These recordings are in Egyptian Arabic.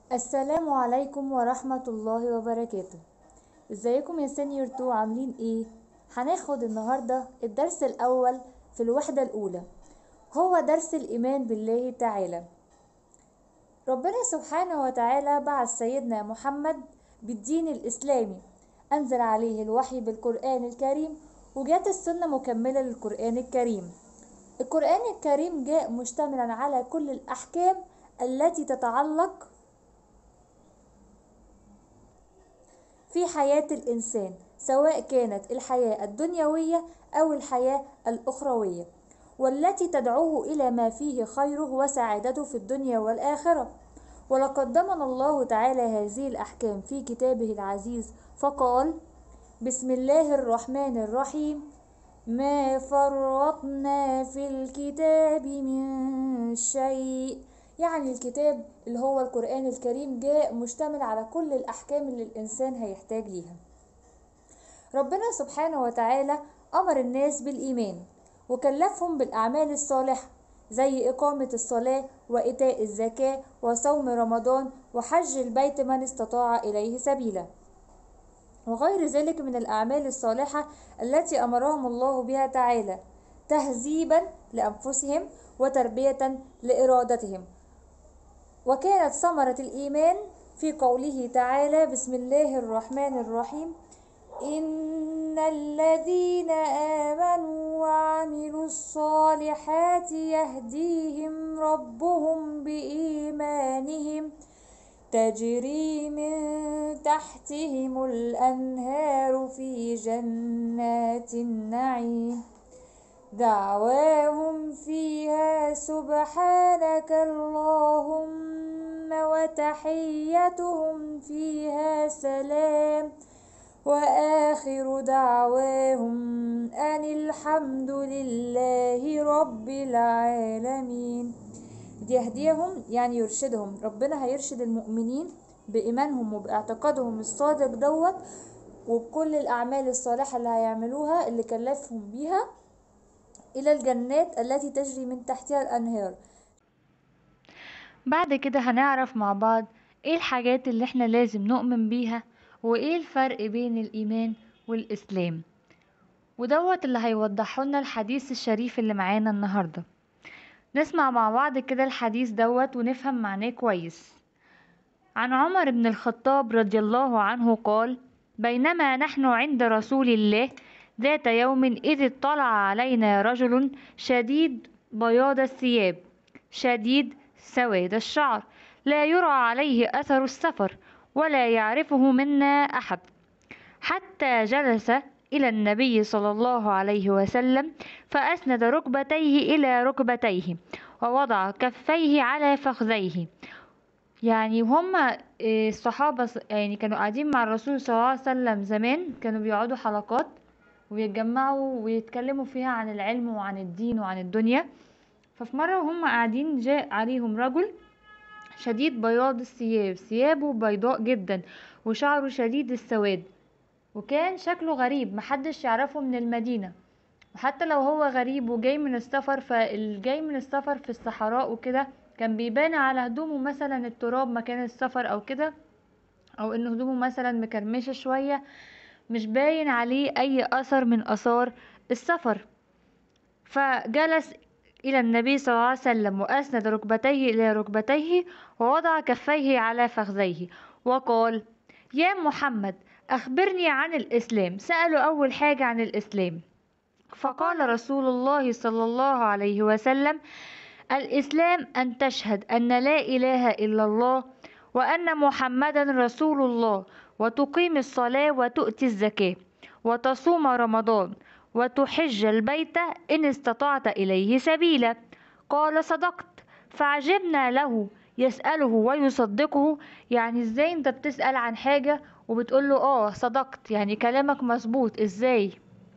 السلام عليكم ورحمة الله وبركاته ازيكم يا سينيور تو عاملين ايه هناخد النهاردة الدرس الاول في الوحدة الاولى هو درس الايمان بالله تعالى ربنا سبحانه وتعالى بعث سيدنا محمد بالدين الاسلامي انزل عليه الوحي بالقرآن الكريم وجات السنة مكملة للقرآن الكريم القرآن الكريم جاء مشتملا على كل الأحكام التي تتعلق في حياة الإنسان سواء كانت الحياة الدنيوية أو الحياة الأخروية والتي تدعوه إلى ما فيه خيره وسعادته في الدنيا والآخرة ولقد ضمن الله تعالى هذه الأحكام في كتابه العزيز فقال بسم الله الرحمن الرحيم ما فرطنا في الكتاب من شيء يعني الكتاب اللي هو القرآن الكريم جاء مشتمل على كل الأحكام اللي الإنسان هيحتاج ليها ربنا سبحانه وتعالى أمر الناس بالإيمان وكلفهم بالأعمال الصالحة زي إقامة الصلاة وإيتاء الزكاة وصوم رمضان وحج البيت من استطاع إليه سبيلا وغير ذلك من الأعمال الصالحة التي أمرهم الله بها تعالى تهذيبا لأنفسهم وتربية لإرادتهم وكانت ثمرة الإيمان في قوله تعالى بسم الله الرحمن الرحيم إن الذين آمنوا وعملوا الصالحات يهديهم ربهم بإيمانهم تجري من تحتهم الأنهار في جنات النعيم دعواهم فيها سبحانك اللهم وتحيتهم فيها سلام وآخر دعواهم أن الحمد لله رب العالمين يهديهم يعني يرشدهم ربنا هيرشد المؤمنين بإيمانهم وباعتقادهم الصادق دوت وبكل الأعمال الصالحة اللي هيعملوها اللي كلفهم بيها إلى الجنات التي تجري من تحتها الأنهار بعد كده هنعرف مع بعض ايه الحاجات اللي احنا لازم نؤمن بيها وايه الفرق بين الإيمان والإسلام ودوت اللي هيوضحه لنا الحديث الشريف اللي معانا النهارده نسمع مع بعض كده الحديث دوت ونفهم معناه كويس عن عمر بن الخطاب رضي الله عنه قال بينما نحن عند رسول الله ذات يوم إذ اطلع علينا رجل شديد بياض الثياب شديد سواد الشعر لا يرى عليه أثر السفر ولا يعرفه منا أحد حتى جلس إلى النبي صلى الله عليه وسلم فأسند ركبتيه إلى ركبتيه ووضع كفيه على فخذيه يعني هم الصحابة يعني كانوا قاعدين مع الرسول صلى الله عليه وسلم زمان كانوا بيقعدوا حلقات ويتجمعوا ويتكلموا فيها عن العلم وعن الدين وعن الدنيا ففي مرة وهم قاعدين جاء عليهم رجل شديد بياض الثياب ثيابه بيضاء جدا وشعره شديد السواد وكان شكله غريب محدش يعرفه من المدينة وحتى لو هو غريب وجاي من السفر فالجاي من السفر في الصحراء وكده كان بيبان على هدومه مثلا التراب مكان السفر او كده او ان هدومه مثلا مكرمشة شوية مش باين عليه اي اثر من اثار السفر فجلس الى النبي صلى الله عليه وسلم واسند ركبتيه الى ركبتيه ووضع كفيه على فخذيه وقال يا محمد اخبرني عن الاسلام سالوا اول حاجه عن الاسلام فقال رسول الله صلى الله عليه وسلم الاسلام ان تشهد ان لا اله الا الله وان محمدا رسول الله وتقيم الصلاه وتؤتي الزكاه وتصوم رمضان وتحج البيت إن استطعت إليه سبيلا قال صدقت فعجبنا له يسأله ويصدقه يعني ازاي انت بتسأل عن حاجة وبتقول له اه صدقت يعني كلامك مظبوط ازاي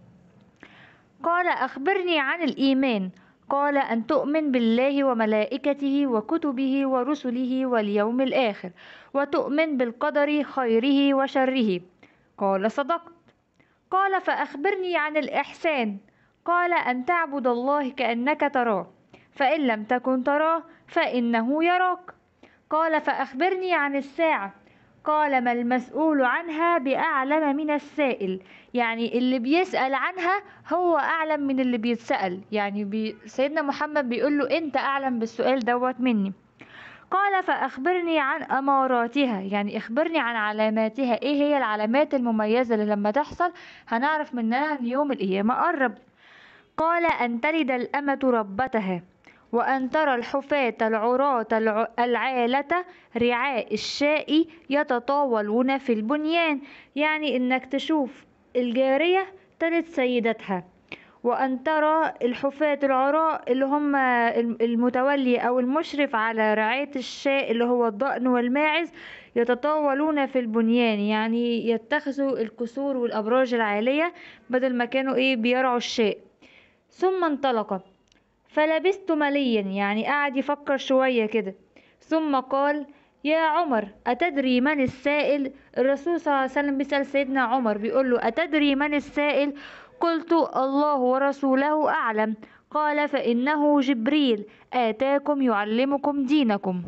قال أخبرني عن الإيمان قال أن تؤمن بالله وملائكته وكتبه ورسله واليوم الآخر وتؤمن بالقدر خيره وشره قال صدقت قال فأخبرني عن الإحسان قال أن تعبد الله كأنك تراه فإن لم تكن تراه فإنه يراك قال فأخبرني عن الساعة قال ما المسؤول عنها بأعلم من السائل يعني اللي بيسأل عنها هو أعلم من اللي بيتسأل يعني بي سيدنا محمد بيقول له أنت أعلم بالسؤال دوت مني قال فأخبرني عن أماراتها يعني اخبرني عن علاماتها ايه هي العلامات المميزة اللي لما تحصل هنعرف منها ان يوم القيامة قرب قال أن تلد الأمة ربتها وأن ترى الحفاة العراة الع- العالة رعاء الشاء يتطاولون في البنيان يعني إنك تشوف الجارية تلد سيدتها وأن ترى الحفاة العراء اللي هم المتولي أو المشرف على رعاية الشاء اللي هو الضأن والماعز يتطاولون في البنيان يعني يتخذوا القصور والأبراج العالية بدل ما كانوا إيه بيرعوا الشاء ثم انطلق فلبثت مليا يعني قعد يفكر شوية كده ثم قال يا عمر أتدري من السائل الرسول صلى الله عليه وسلم بيسأل سيدنا عمر بيقول له أتدري من السائل قلت الله ورسوله أعلم قال فإنه جبريل آتاكم يعلمكم دينكم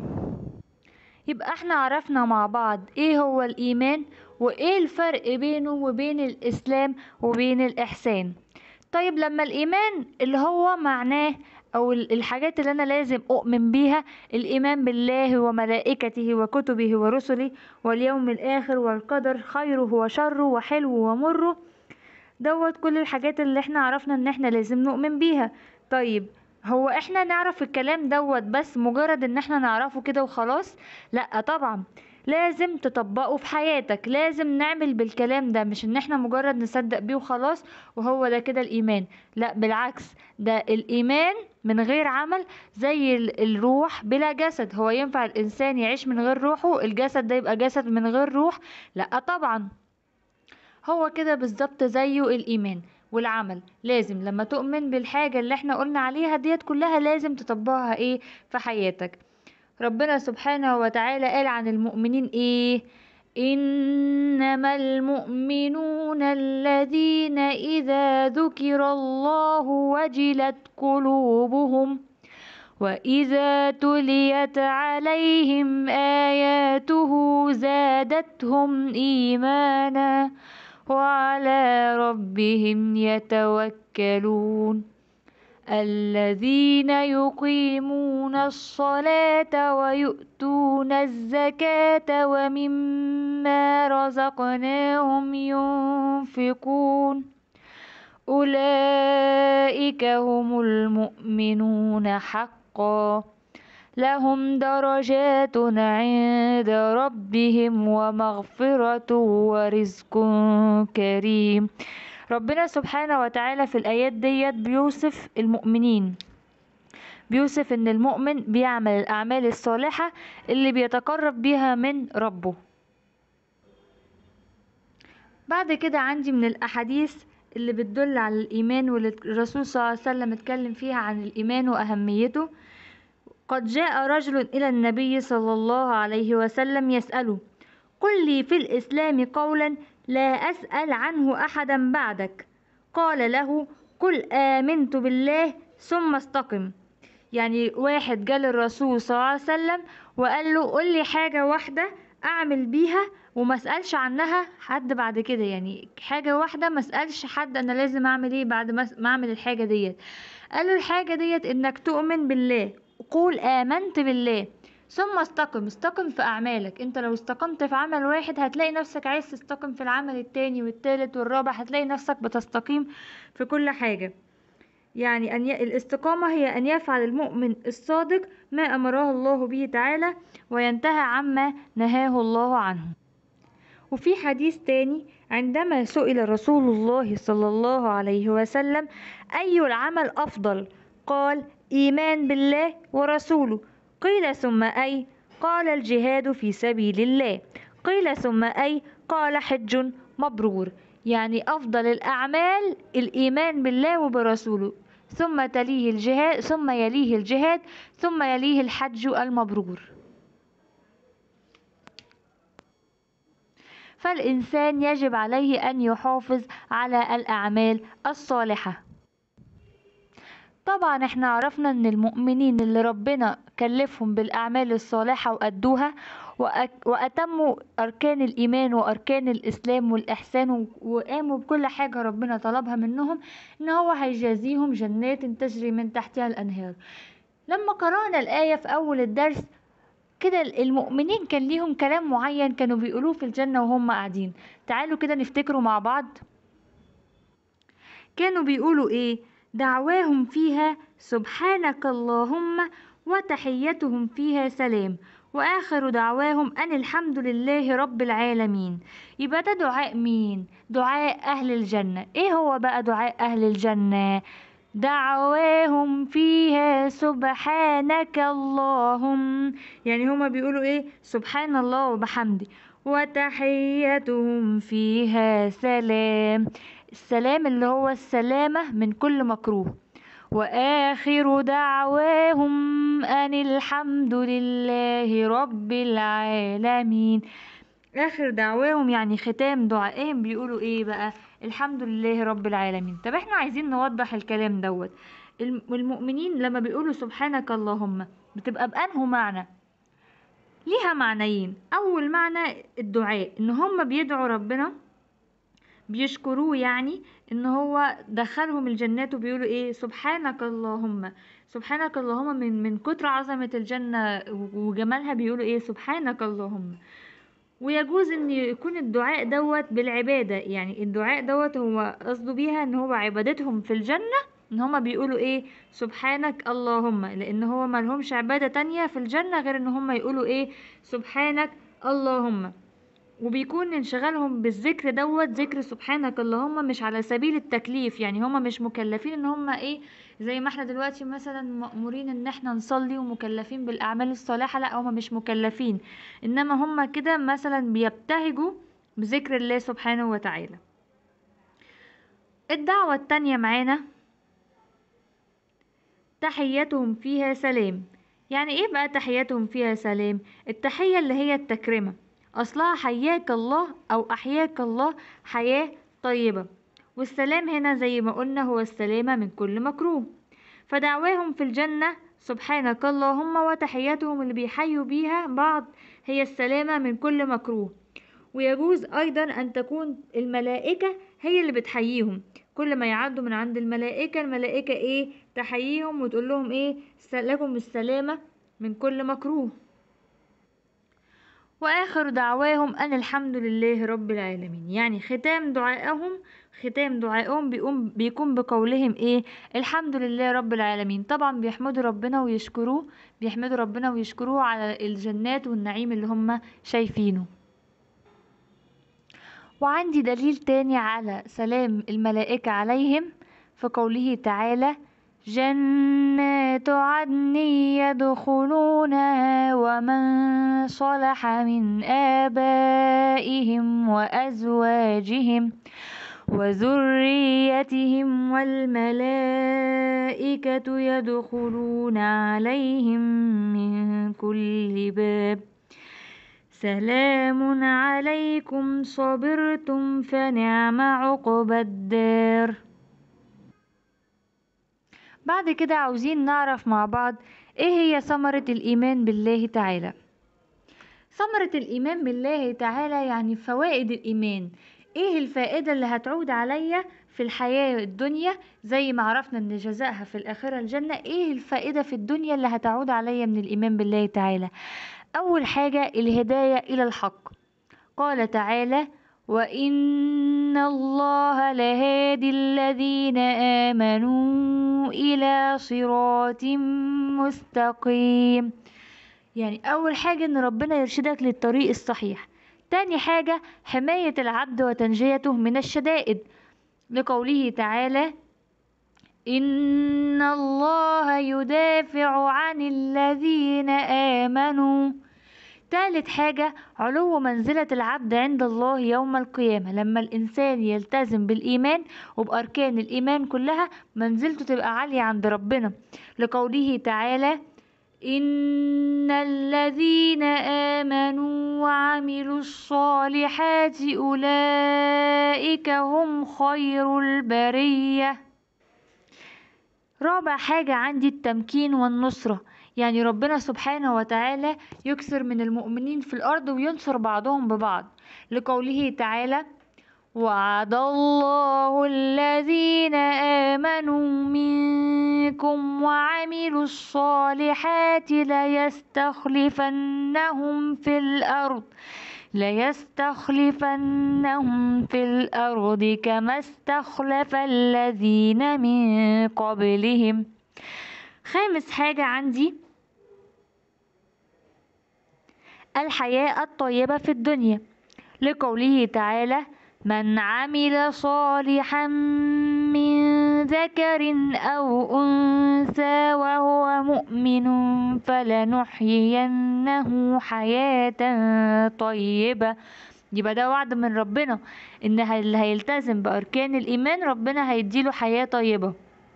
يبقى احنا عرفنا مع بعض ايه هو الإيمان وايه الفرق بينه وبين الإسلام وبين الإحسان طيب لما الإيمان اللي هو معناه أو ال- الحاجات اللي أنا لازم أؤمن بيها الإيمان بالله وملائكته وكتبه ورسله واليوم الآخر والقدر خيره وشره وحلوه ومره دوت كل الحاجات اللي احنا عرفنا ان احنا لازم نؤمن بيها طيب هو احنا نعرف الكلام دوت بس مجرد ان احنا نعرفه كده وخلاص لا طبعا لازم تطبقه في حياتك لازم نعمل بالكلام ده مش ان احنا مجرد نصدق بيه وخلاص وهو ده كده الايمان لا بالعكس ده الايمان من غير عمل زي ال- الروح بلا جسد هو ينفع الانسان يعيش من غير روحه الجسد ده يبقى جسد من غير روح لا طبعا هو كده بالظبط زيه الإيمان والعمل لازم لما تؤمن بالحاجة اللي احنا قلنا عليها ديت كلها لازم تطبقها ايه في حياتك ربنا سبحانه وتعالى قال عن المؤمنين ايه إنما المؤمنون الذين إذا ذكر الله وجلت قلوبهم وإذا تليت عليهم آياته زادتهم إيمانا وعلى ربهم يتوكلون الذين يقيمون الصلاة ويؤتون الزكاة ومما رزقناهم ينفقون أولئك هم المؤمنون حقا لهم درجات عند ربهم ومغفرة ورزق كريم ربنا سبحانه وتعالى في الآيات ديت بيوصف المؤمنين بيوصف ان المؤمن بيعمل الأعمال الصالحة اللي بيتقرب بيها من ربه بعد كده عندي من الأحاديث اللي بتدل على الإيمان واللي الرسول صلى الله عليه وسلم اتكلم فيها عن الإيمان وأهميته قد جاء رجل إلى النبي صلى الله عليه وسلم يسأله قل لي في الإسلام قولا لا أسأل عنه أحدا بعدك قال له قل آمنت بالله ثم استقم يعني واحد جال الرسول صلى الله عليه وسلم وقال له قل لي حاجة واحدة أعمل بيها وما اسألش عنها حد بعد كده يعني حاجة واحدة ما اسألش حد أنا لازم أعمل إيه بعد ما ما أعمل الحاجة ديت قال له الحاجة ديت إنك تؤمن بالله قول آمنت بالله ثم استقم استقم في أعمالك انت لو استقمت في عمل واحد هتلاقي نفسك عايز تستقم في العمل التاني والتالت والرابع هتلاقي نفسك بتستقيم في كل حاجة يعني أن ي... الاستقامة هي أن يفعل المؤمن الصادق ما أمره الله به تعالى وينتهى عما نهاه الله عنه وفي حديث تاني عندما سئل رسول الله صلى الله عليه وسلم أي العمل أفضل قال إيمان بالله ورسوله قيل ثم أي قال الجهاد في سبيل الله قيل ثم أي قال حج مبرور يعني أفضل الأعمال الإيمان بالله وبرسوله ثم تليه الجهاد ثم يليه الجهاد ثم يليه الحج المبرور فالإنسان يجب عليه أن يحافظ على الأعمال الصالحة طبعا احنا عرفنا ان المؤمنين اللي ربنا كلفهم بالأعمال الصالحة وأدوها وأك- وأتموا أركان الإيمان وأركان الإسلام والإحسان و- وقاموا بكل حاجة ربنا طلبها منهم إن هو هيجازيهم جنات تجري من تحتها الأنهار لما قرأنا الآية في أول الدرس كده المؤمنين كان ليهم كلام معين كانوا بيقولوه في الجنة وهم قاعدين تعالوا كده نفتكروا مع بعض كانوا بيقولوا ايه دعواهم فيها سبحانك اللهم وتحيتهم فيها سلام واخر دعواهم ان الحمد لله رب العالمين يبقى ده دعاء مين دعاء اهل الجنة ايه هو بقى دعاء اهل الجنة دعواهم فيها سبحانك اللهم يعني هما بيقولوا ايه سبحان الله وبحمده وتحيتهم فيها سلام السلام اللي هو السلامة من كل مكروه وآخر دعواهم أن الحمد لله رب العالمين آخر دعواهم يعني ختام دعائهم بيقولوا ايه بقى الحمد لله رب العالمين طب احنا عايزين نوضح الكلام دوت الم- المؤمنين لما بيقولوا سبحانك اللهم بتبقى بأنه معنى ليها معنيين اول معنى الدعاء ان هم بيدعوا ربنا بيشكروه يعني ان هو دخلهم الجنات وبيقولوا ايه سبحانك اللهم سبحانك اللهم من من كتر عظمة الجنة وجمالها بيقولوا ايه سبحانك اللهم ويجوز ان يكون الدعاء دوت بالعبادة يعني الدعاء دوت هو قصده بيها ان هو عبادتهم في الجنة ان هما بيقولوا ايه سبحانك اللهم لان هو ملهمش عبادة تانية في الجنة غير ان هما يقولوا ايه سبحانك اللهم وبيكون انشغالهم بالذكر دوت ذكر سبحانك اللهم مش على سبيل التكليف يعني هما مش مكلفين ان هما ايه زي ما احنا دلوقتي مثلا مأمورين ان احنا نصلي ومكلفين بالاعمال الصالحة لا هما مش مكلفين انما هما كده مثلا بيبتهجوا بذكر الله سبحانه وتعالى الدعوة التانية معانا تحيتهم فيها سلام يعني ايه بقى تحياتهم فيها سلام التحية اللي هي التكرمة اصلها حياك الله او احياك الله حياة طيبة والسلام هنا زي ما قلنا هو السلامة من كل مكروه فدعواهم في الجنة سبحانك اللهم وتحياتهم اللي بيحيوا بيها بعض هي السلامة من كل مكروه ويجوز أيضا أن تكون الملائكة هي اللي بتحييهم كل ما يعدوا من عند الملائكة الملائكة ايه تحييهم وتقول لهم ايه س- لكم السلامة من كل مكروه وآخر دعواهم أن الحمد لله رب العالمين يعني ختام دعائهم ختام دعائهم بيقوم بيكون بقولهم ايه الحمد لله رب العالمين طبعا بيحمدوا ربنا ويشكروه بيحمدوا ربنا ويشكروه على الجنات والنعيم اللي هم شايفينه وعندي دليل تاني على سلام الملائكة عليهم في قوله تعالى جنات عدن يدخلونها ومن صلح من آبائهم وأزواجهم وذريتهم والملائكة يدخلون عليهم من كل باب سلام عليكم صبرتم فنعم عقبى الدار بعد كده عاوزين نعرف مع بعض ايه هي ثمرة الإيمان بالله تعالى ثمرة الإيمان بالله تعالى يعني فوائد الإيمان ايه الفائدة اللي هتعود عليا في الحياة الدنيا زي ما عرفنا ان جزائها في الآخرة الجنة ايه الفائدة في الدنيا اللي هتعود عليا من الإيمان بالله تعالى أول حاجة الهداية إلى الحق قال تعالى وإن الله لهادي الذين آمنوا إلى صراط مستقيم يعني أول حاجة إن ربنا يرشدك للطريق الصحيح تاني حاجة حماية العبد وتنجيته من الشدائد لقوله تعالى إن الله يدافع عن الذين آمنوا تالت حاجة علو منزلة العبد عند الله يوم القيامة لما الإنسان يلتزم بالإيمان وبأركان الإيمان كلها منزلته تبقى عالية عند ربنا لقوله تعالى إن الذين آمنوا وعملوا الصالحات أولئك هم خير البرية رابع حاجة عندي التمكين والنصرة يعني ربنا سبحانه وتعالى يكثر من المؤمنين في الأرض وينصر بعضهم ببعض لقوله تعالى وعد الله الذين آمنوا منكم وعملوا الصالحات ليستخلفنهم في الأرض ليستخلفنهم في الأرض كما استخلف الذين من قبلهم خامس حاجة عندي الحياة الطيبة في الدنيا لقوله تعالى من عمل صالحا من ذكر أو أنثى وهو مؤمن فلنحيينه حياة طيبة يبقى ده وعد من ربنا ان اللي هيلتزم بأركان الإيمان ربنا هيديله حياة طيبة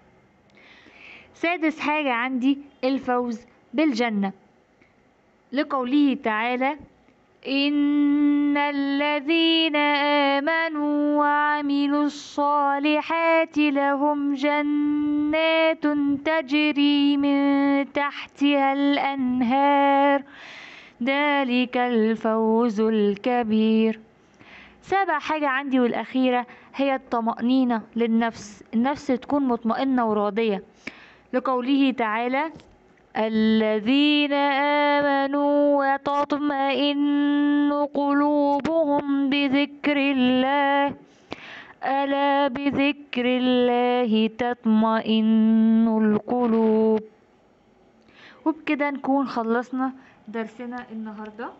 سادس حاجة عندي الفوز بالجنة لقوله تعالى إن الذين آمنوا وعملوا الصالحات لهم جنات تجري من تحتها الأنهار ذلك الفوز الكبير سابع حاجة عندي والأخيرة هي الطمأنينة للنفس النفس تكون مطمئنة وراضية لقوله تعالى الذين آمنوا وتطمئن قلوبهم بذكر الله ألا بذكر الله تطمئن القلوب وبكده نكون خلصنا درسنا النهارده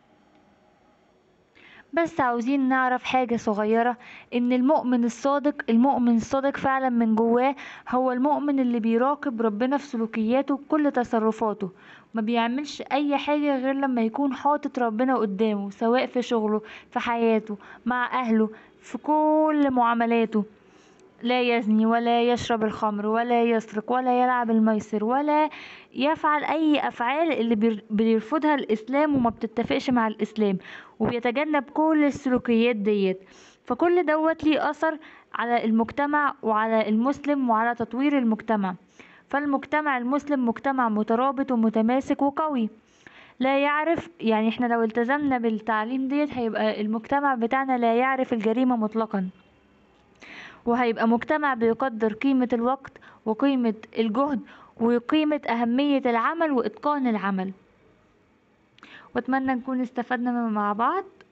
بس عاوزين نعرف حاجة صغيرة ان المؤمن الصادق المؤمن الصادق فعلا من جواه هو المؤمن اللي بيراقب ربنا في سلوكياته كل تصرفاته ما بيعملش اي حاجة غير لما يكون حاطط ربنا قدامه سواء في شغله في حياته مع اهله في كل معاملاته لا يزني ولا يشرب الخمر ولا يسرق ولا يلعب الميسر ولا يفعل اي افعال اللي بير- بيرفضها الاسلام وما بتتفقش مع الاسلام وبيتجنب كل السلوكيات ديت فكل دوت ليه اثر على المجتمع وعلى المسلم وعلى تطوير المجتمع فالمجتمع المسلم مجتمع مترابط ومتماسك وقوي لا يعرف يعني احنا لو التزمنا بالتعليم ديت هيبقى المجتمع بتاعنا لا يعرف الجريمة مطلقا وهيبقى مجتمع بيقدر قيمة الوقت وقيمة الجهد وقيمة أهمية العمل وإتقان العمل وأتمنى نكون استفدنا مع بعض